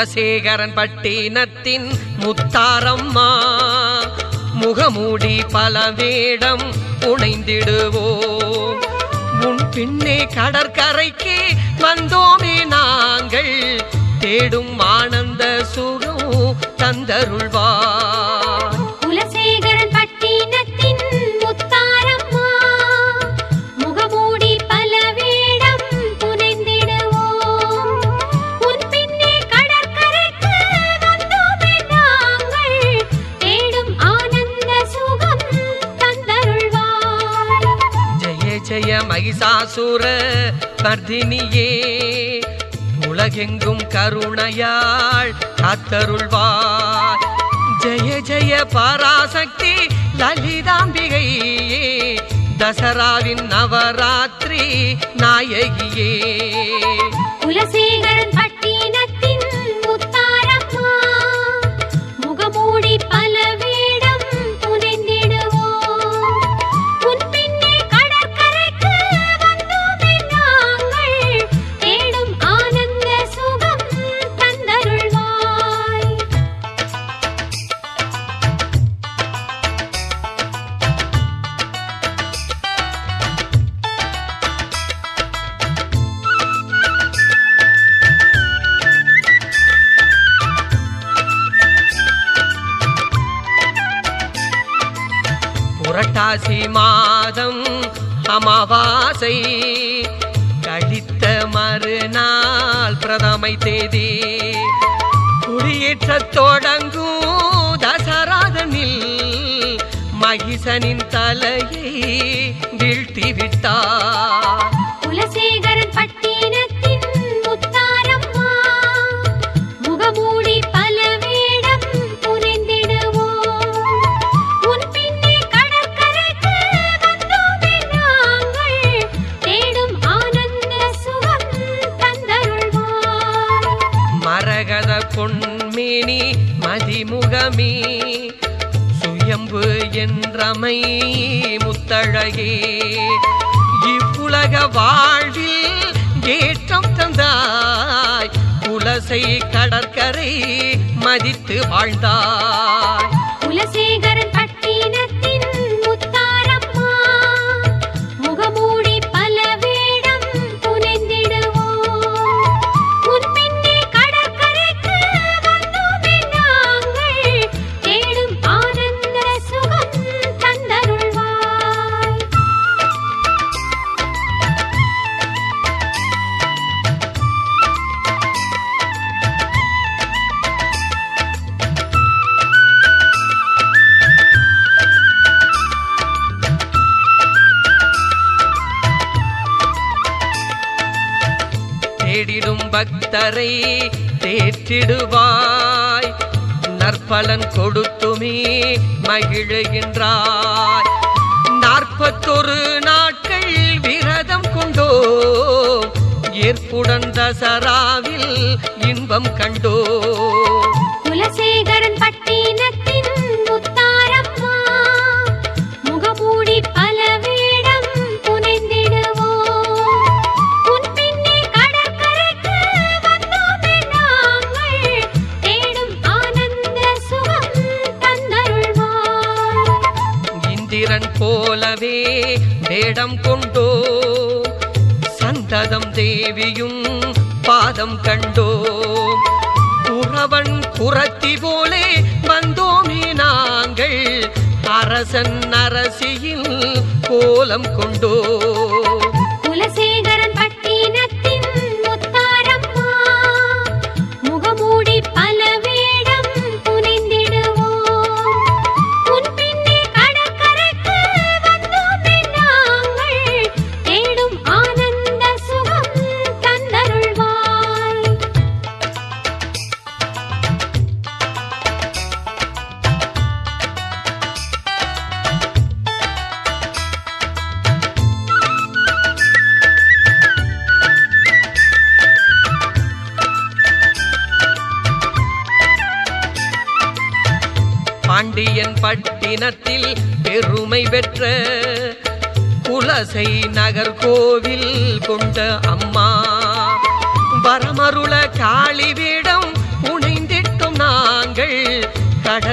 குலசேகரன் பட்டினத்தின் முத்தாரம்மா முகமூடி பல வேடம் புனைந்திடுவோம் உன் பின்னே கடற்கரைக்கு வந்தோமே நாங்கள் தேடும் ஆனந்த சுகம் தந்தருள்வார் குலசேகரன் பட்டினத்தின் முத்தாரம்மா முகமூடி பல வேடம் புனைந்திடுவோம் உன் பின்னே கடற்கரைக்கு வந்தோமே நாங்கள் தேடும் ஆனந்த சுகம் தந்தருள்வாய் ஜெய ஜெய மகிஷாசுர மர்தினியே உலகெங்கும் கருணையாள் காத்தருள்வார் ஜெய ஜெய பராசக்தி லலிதாம்பிகையே தசராவின் நவராத்திரி நாயகியே குலசேகரன் பட்டினத்தின் முத்தாரம்மா முகமூடி பல வேடம் புனைந்திடுவோம் உன் பின்னே கடற்கரைக்கு வந்தோமே நாங்கள் தேடும் ஆனந்த சுகம் தந்தருள்வாய் புரட்டாசி மாதம் அமாவாசை கழித்த மறுநாள் பிரதமை தேதி குடியேற்ற தொடங்கும் தசராதனில் மகிஷனின் தலையை வீழ்த்தி விட்டார் குலசேகரன் பட்டினத்தின் முத்தாரம்மா முகமூடி பல வேடம் புனைந்திடுவோம் உன் பின்னே கடற்கரைக்கு வந்தோமே நாங்கள் தேடும் ஆனந்த சுகம் தந்தருள்வாய் மரகத பொன்மேனி மதிமுகமே சுயம்பு என்றமை முத்தழகே இவ்வுலக வாழ்வில் ஏற்றம் தந்தாய் குலசை கடற்கரை மதித்து வாழ்ந்தாய் குலசேகரன் பட்டினத்தின் முத்தாரம்மா முகமூடி பல வேடம் புனைந்திடுவோம் உன் பின்னே கடற்கரைக்கு வந்தோமே நாங்கள் தேடும் ஆனந்த சுகம் தந்தருள்வாய் தேடிடும் பக்தரை தேற்றிடுவாய் நற்பலன் கொடுத்துமே மகிழுகின்றாய் நாற்பத்தொரு நாட்கள் விரதம் கொண்டோ ஏற்புடன் தசராவில் இன்பம் கண்டோ குலசேகரன் பட்டினத்தின் முத்தாரம்மா முகமூடி பல வேடம் புனைந்திடுவோம் உன் பின்னே கடற்கரைக்கு வந்தோமே நாங்கள் தேடும் ஆனந்த சுகம் தந்தருள்வாய் இந்திரன் போலவே வேடம் கொண்டோ சந்ததம் தேவியும் பாதம் கண்டோ குறவன் குரத்தி போலே வந்தோமே நாங்கள் அரசன் அரசியில் கோலம் கொண்டோ குலசேகரன் பட்டினத்தின் முத்தாரம்மா முகமூடி பல வேடம் புனைந்திடுவோம் உன் பின்னே கடற்கரைக்கு வந்தோமே நாங்கள் தேடும் ஆனந்த சுகம் தந்தருள்வாய் பாண்டியன் பட்டினத்தில் பெருமை பெற்ற குலசை நகர் கோவில் கொண்ட அம்மா வரமருள காளி வேடம் புனை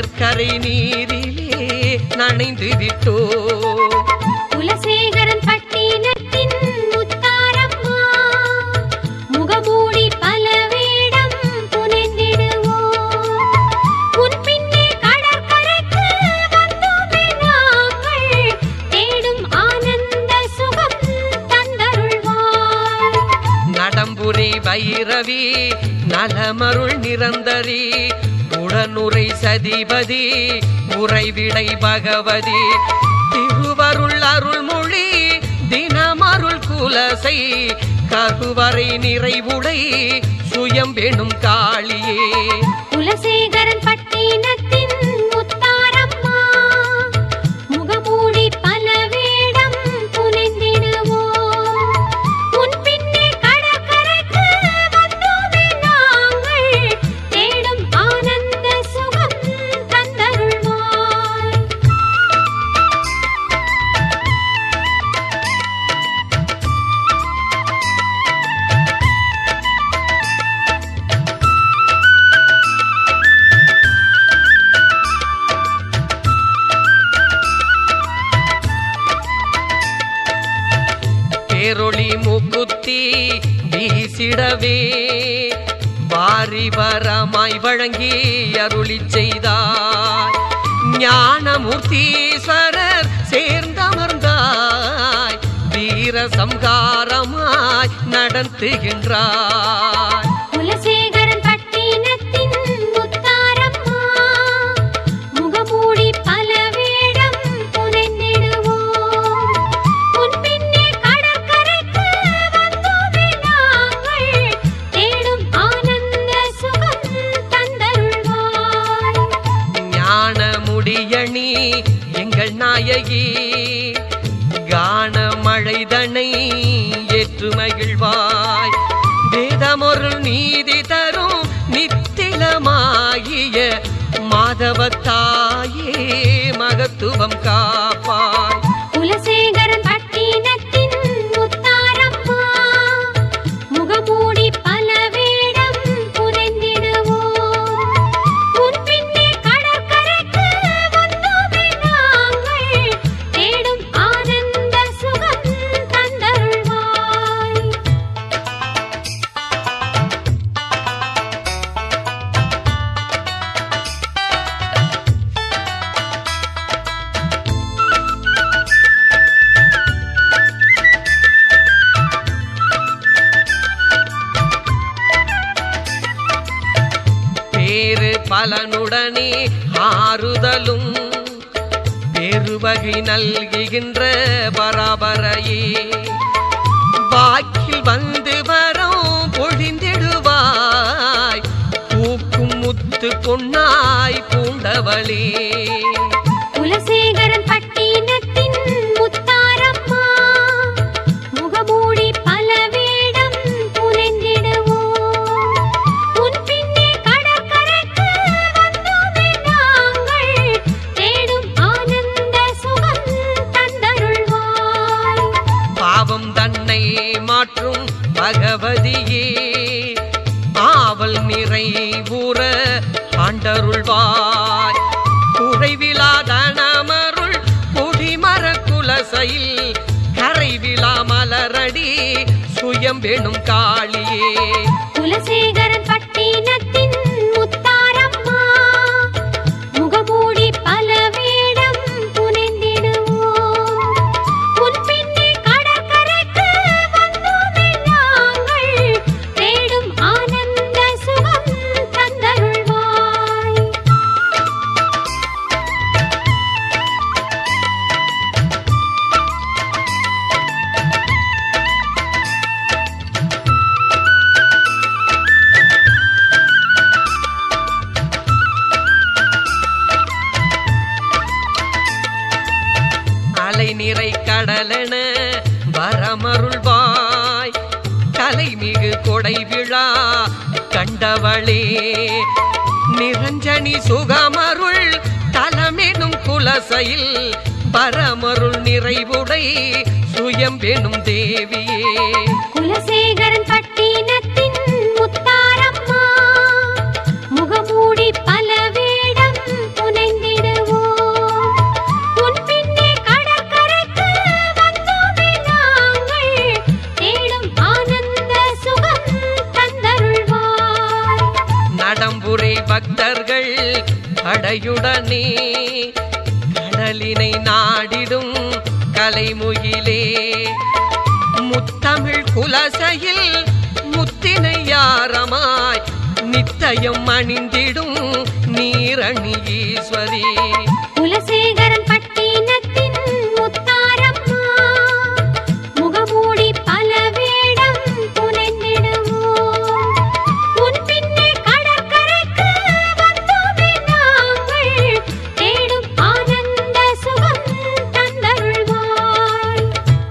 கடற்கரை நீரிலே நனைந்து விட்டோ குலசேகரன் பட்டினத்தின் முத்தாரம்மா முகமூடி பல வேடம் புனைந்திடுவோம் உன் பின்னே கடற்கரைக்கு வந்தோமே நாங்கள் தேடும் ஆனந்த சுகம் தந்தருள்வாய் நடம்புரி பைரவி நலமருள் நிரந்தரி உடனுரை சதிபதி உறைவிடை பகவதி திருவருள் அருள்மொழி தினமருள் குலசை கருவறை நிறைவுடை சுயம் வெணும் காளியே குலசேகரன் பட்டினத்தின் முத்தாரம்மா முகமூடி பல வேடம் புனைந்திடுவோம் உன் பின்னே கடற்கரைக்கு வந்தோமே நாங்கள் தேடும் ஆனந்த சுகம் தந்தருள்வாய் பேரொளி மூக்குத்தி வீசிடவே வாரி வரமாய் வழங்கி அருளி செய்தாய் ஞானமூர்த்தீஸ்வரர் சேர்ந்தமர்ந்தாய் வீர சம்காரமாய் நடத்துகின்றாய் குலசேகரன் பட்டினத்தின் முத்தாரம்மா முகமூடி பல வேடம் புனைந்திடுவோம் உன் பின்னே கடற்கரைக்கு வந்தோமே நாங்கள் தேடும் ஆனந்த சுகம் தந்தருள்வாய் ஞான முடியணி எங்கள் நாயகி கான மழைதனை ஏற்று மகிழ்வாய் வேதமொரு நீதி தரும் நித்திலமாகிய மாதவத்தாயே மகத்துவம் காப்பாய் குலசேகரன் பட்டினத்தின் முத்தாரம்மா முகமூடி பல வேடம் புனைந்திடுவோம் உன் பின்னே கடற்கரைக்கு வந்தோமே நாங்கள் தேடும் ஆனந்த சுகம் தந்தருள்வாய் பேரு பலனுடனே ஆறுதலும் பெருவகை நல்குகின்ற பராபரையே வாக்கில் வந்து வரும் பொழிந்திடுவாய் பூக்கும் முத்து பொன்னாய் பூண்டவளே குலசேகரன் பட்டினத்தின் முத்தாரம்மா முகமூடி பல வேடம் புனைந்திடுவோம் உன் பின்னே கடற்கரைக்கு வந்தோமே நாங்கள் தேடும் ஆனந்த சுகம் தந்தருள்வாய் பாவம் தன்னை மாற்றும் பகவதியே ஆவல் நிறைவுற ஆண்டருள்வாய் குறைவிலாதனமருள் குடிமர குலசையில் கரைவிலா மலரடி சுயம் வேணும் காளியே குலசேகரன் பட்டினத்தின் முத்தாரம்மா முகமூடி பல வேடம் புனைந்திடுவோம் உன் பின்னே கடற்கரைக்கு வந்தோமே நாங்கள் தேடும் ஆனந்த சுகம் தந்தருள்வாய் அலை நிறை கடலென வரமருள்வாய் கலைமிகு கொடை விழா கண்டவளே நிரஞ்சனி சுகமருள் தலமெனும் குலசையில் பரமருள் நிறைவுடை சுயம் வெனும் தேவியே குலசேகரன் பட்டினத்தின் முத்தாரம்மா முகமூடி பல வேடம் புனை பக்தர்கள் படையுடனே கடலினை நாடிடும் கலைமுகிலே முத்தமிழ் குலசையில் முத்தினை யாரமாய் நித்தயம் அணிந்திடும் நீரணி ஈஸ்வரி குலசேகரன் பட்டினத்தின் முத்தாரம்மா முகமூடி பல வேடம் புனைந்திடுவோம் உன் பின்னே கடற்கரைக்கு வந்தோமே நாங்கள் தேடும் ஆனந்த சுகம் தந்தருள்வாய்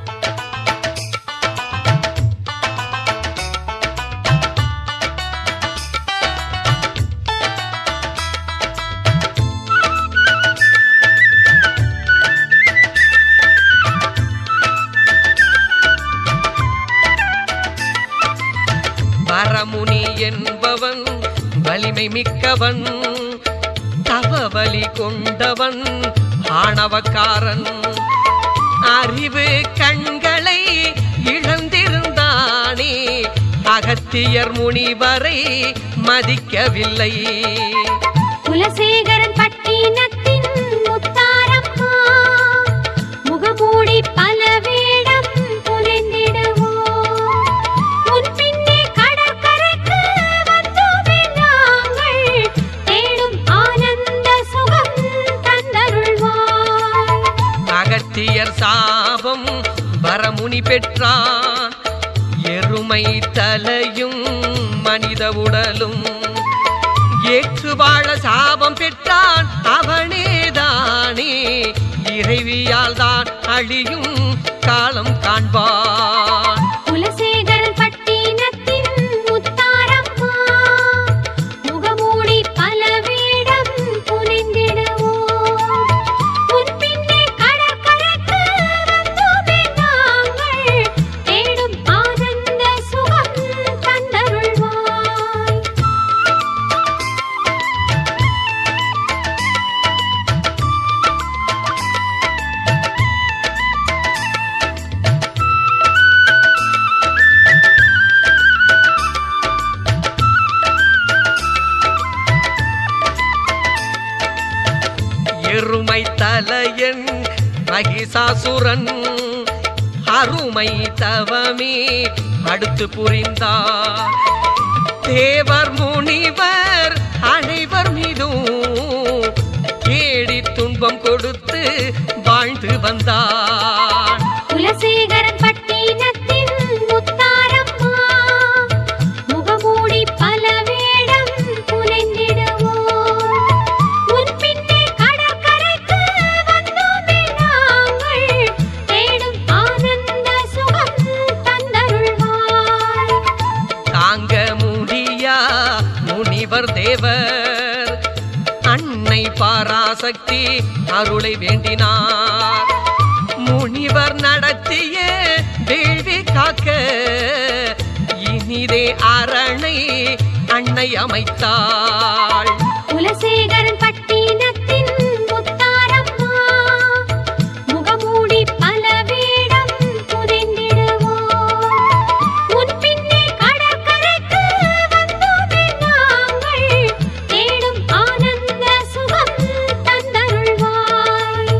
வரமுனி என்பவன் வலிமை மிக்கவன் தவவலி கொண்டவன் ஆணவக்காரன் அறிவு கண்களை இழந்திருந்தானே அகத்தியர் முனிவரை மதிக்கவில்லை குலசேகரன் பட்டினத்தின் முத்தாரம்மா முகமூடி பல வேடம் புனைந்திடுவோம் உன் பின்னே கடற்கரைக்கு வந்தோமே நாங்கள் தேடும் ஆனந்த சுகம் தந்தருள்வாய் அகத்தியர் சாபம் வரமுனி பெற்றான் எருமை தலையும் மனித உடலும் ஏற்று வாழ சாபம் பெற்றான் அவனேதானே இறைவியால் தான் அழியும் காலம் காண்பான் குலசேகரன் பட்டினத்தின் முத்தாரம்மா முகமூடி பல வேடம் புனைந்திடுவோம் உன் பின்னே கடற்கரைக்கு வந்தோமே நாங்கள் தேடும் ஆனந்த சுகம் தந்தருள்வாய் எருமை தலையன் மகிஷாசுரன் அருமை தவமே அடுத்து புரிந்தார் தேவர் முனிவர் அனைவர் மீதும் கேடி துன்பம் கொடுத்து வாழ்ந்து வந்தான் குலசேகரன் பட்டினத்தின் முத்தாரம்மா முகமூடி பல வேடம் புனைந்திடுவோம் உன் பின்னே கடற்கரைக்கு வந்தோமே நாங்கள் தேடும் ஆனந்த சுகம் தந்தருள்வாய் தாங்க முடியா முனிவர் தேவர் அன்னை பாராசக்தி அருளை வேண்டினார் முனிவர் நடத்திய வேள்வி காக்க இனிதே அரணை அன்னை அமைத்தாள் குலசேகரன் பட்டினத்தின் முத்தாரம்மா முகமூடி பல வேடம் புனைந்திடுவோம் உன் பின்னே கடற்கரைக்கு வந்தோமே நாங்கள் தேடும் ஆனந்த சுகம் தந்தருள்வாய்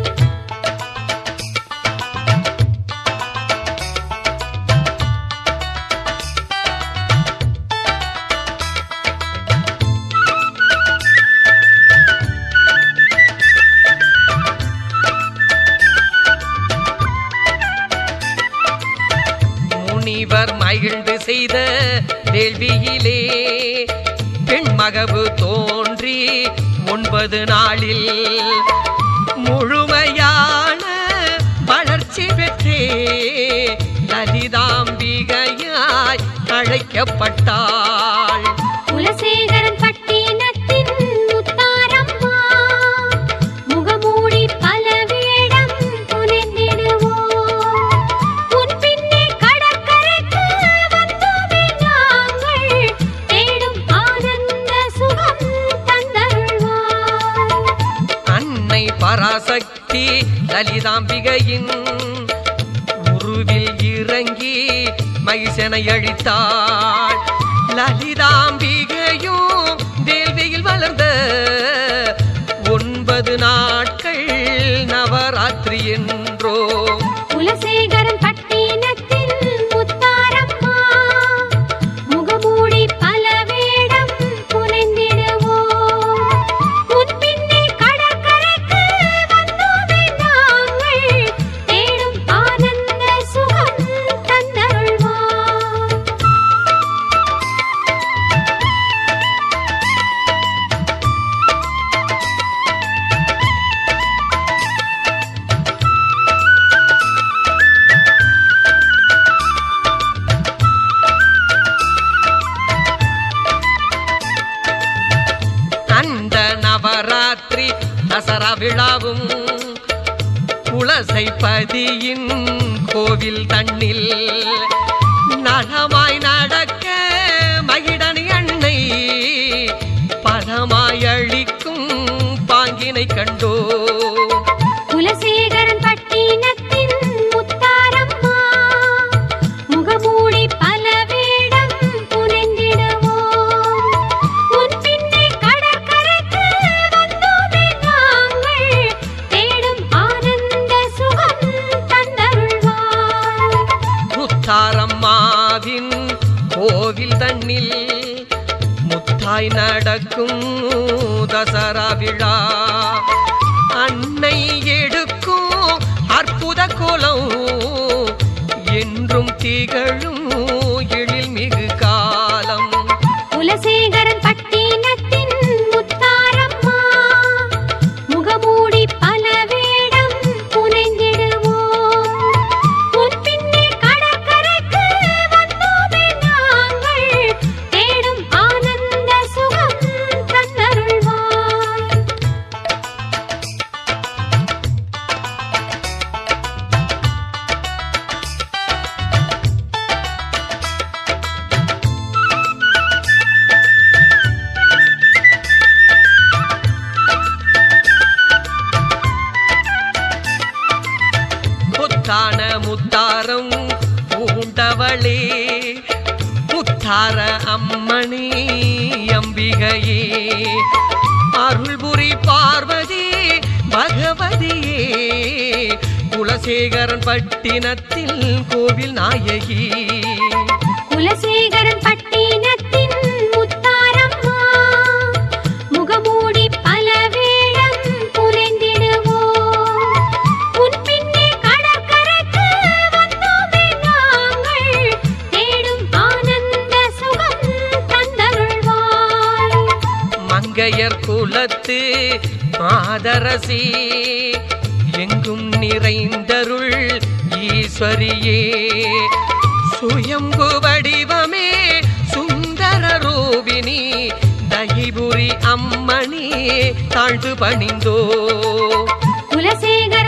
முனிவர் மகிழ்ந்து செய்த வேள்வியிலே பெண்மகவு தோன்றி ஒன்பது நாளில் முழுமையான வளர்ச்சி பெற்றே லலிதாம்பிகையாய் அழைக்கப்பட்டாள் குலசேகரன் பட்டினத்தின் முத்தாரம்மா முகமூடி பல வேடம் புனைந்திடுவோம் உன் பின்னே கடற்கரைக்கு வந்தோமே நாங்கள் தேடும் ஆனந்த சுகம் தந்தருள்வாய் அன்னை பராசக்தி லலிதாம்பிகையின் உருவில் இறங்கி மைசனை அழித்தாள் லலிதாம்பிகையும் வேள்வியில் வள வளர்ந்த ஒன்பது நாட்கள் நவராத்திரி என்றோ குலசேகரன் பட்டினத்தில் முத்தாரம்மா முகமூடி பல வேடம் புனைந்திடுவோம் உன் பின்னே கடற்கரைக்கு வந்தோமே நாங்கள் தேடும் ஆனந்த சுகம் தந்தருள்வார் அந்த நவராத்திரி தசரா விழாவும் குலசை பதியின் கோவில் தண்ணில் நலமாய் நடக்க மகிடனி அன்னை பலமாய் அளிக்கும் பாங்கினை கண்டோ குலசேகரன் பட்டினத்தின் முத்தாரம்மா முகமூடி பல வேடம் புனைந்திடுவோம் உன் பின்னே கடற்கரைக்கு வந்தோமே நாங்கள் தேடும் ஆனந்த சுகம் தந்தருள்வார் முத்தாரம்மாவின் கோவில் தண்ணில் முத்தாய் நடக்கும் தசரா விழா அன்னை எடுக்கும் அற்புத கோலம் என்றும் திகழும் எழில் மிகு காலம் குலசேகரன் பட்டினத்தின் முத்தாரம்மா முகமூடி பல வேடம் புனைந்திடுவோம் உன் பின்னே கடற்கரைக்கு வந்தோமே நாங்கள் தேடும் ஆனந்த சுகம் தந்தருள்வார் முத்தான முத்தாரம் பூண்டவளே முத்தார அம்மணி அம்பிகையே அருள்புரி பார்வதி பகவதியே குலசேகரன் பட்டினத்தில் கோவில் நாயகி குலசேகரன் பட்டினத்தின் முத்தாரம்மா முகமூடி பல வேடம் புனைந்திடுவோம் உன் பின்னே கடற்கரைக்கு வந்தோமே நாங்கள் தேடும் ஆனந்த சுகம் தந்தருள்வார் மங்கையர் குலத்து மாதரசி எங்கும் நிறைந்தருள் ஈஸ்வரியே சுயம்பு வடிவமே சுந்தர ரூபினி தகிபுரி அம்மணி தாழ்ந்து பணிந்தோ குலசேகரன்